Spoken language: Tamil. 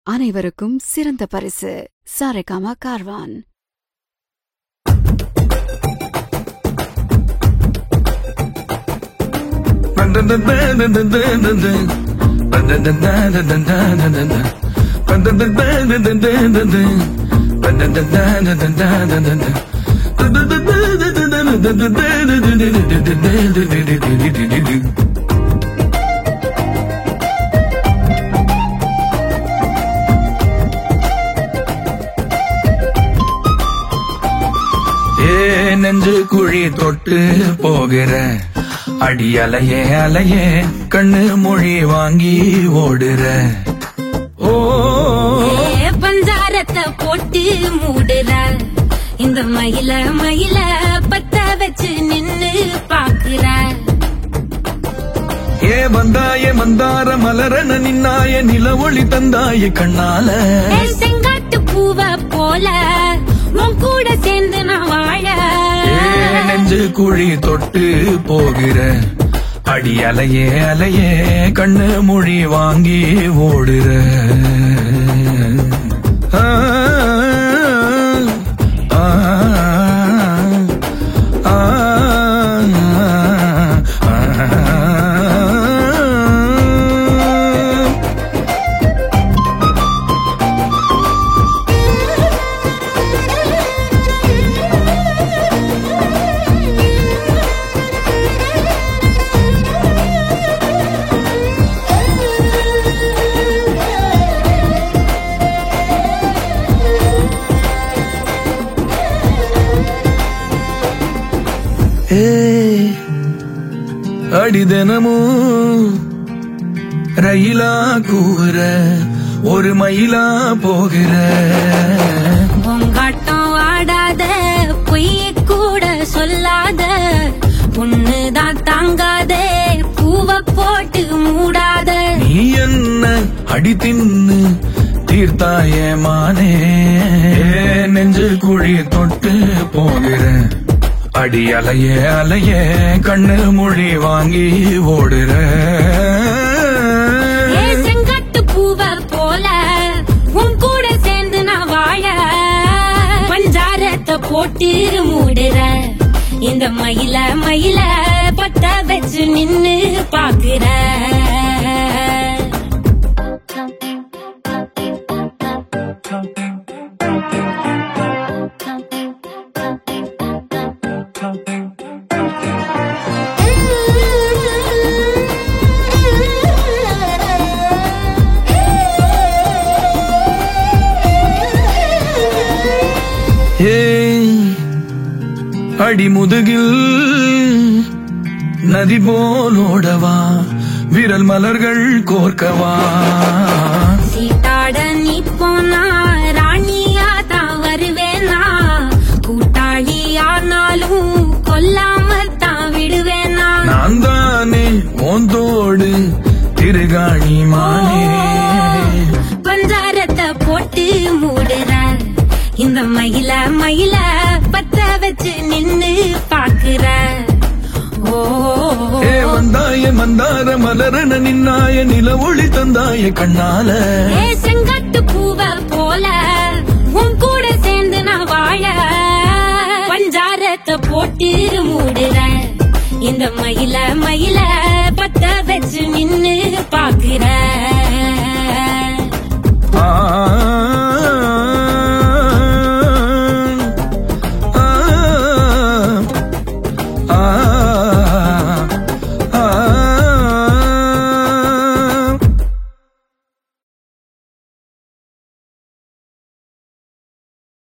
அனைவருக்கும் சிறந்த பரிசு சாரேகாமா கார்வான் ஏ நெஞ்சு குழி தொட்டு போகிற அடி அலையே அலையே கண்ணு மொழி வாங்கி ஓடுற ஓ ஏ, பஞ்சாரத்தை போட்டு மூடுற இந்த மயில மயில பத்த வச்சு நின்னு பாக்குற ஏ வந்தாய மந்தார மலரன நின்னாய நில ஒளி தந்தாய கண்ணால ஏ, செங்காட்டு பூவ போல உன் கூட சேர்ந்து நான் வாழ ஏ நெஞ்சு குழி தொட்டு போகிற அடி அலையே அலையே கண்ணு மொழி வாங்கி ஓடுற ஆ, ஆ, ஆ, ஆ. ஏய், அடி தினமும் ரயிலா கூற ஒரு மயிலா போகிற உங்காட்டம் ஆடாத பொய்ய கூட சொல்லாத பொண்ணுதான் தாங்காத பூவ போட்டு மூடாத நீ என்ன அடி தின்னு தீர்த்தாய மானே நெஞ்சு குழி தொட்டு போகிற அடி அலையே அலையே கண்ணு மொழி வாங்கி ஓடுற ஏ செங்கட்டு பூவ போல உன் கூட சேர்ந்து நான் வாழ பஞ்சாரத்தை போட்டு மூடுற இந்த மயில மயில பத்த வச்சு நின்னு பாக்குற ஏய், அடி முதுகில் நதி போலோடவா விரல் மலர்கள் கோர்க்கவா சீட்டாட நீ போனா ராணியா தான் வருவேனா கூட்டாளி ஆனாலும் கொல்லாம தான் விடுவேனா நான் தானே ஓந்தோடு திருகாணி மானே பஞ்சாரத்தை போட்டு மூடுற இந்த மயில மயில பத்த வச்சு நின்னு பாக்குற ஓ ஏ வந்தாய மந்தார மலரன நின்னாய நில ஒளி தந்தாய கண்ணால ஏ செங்கட்டு பூவ போல உன் கூட சேர்ந்து நான் வாழ பஞ்சாரத்தை போட்டு மூடுற இந்த மயில மயில பத்த வச்சு நின்னு பாக்குற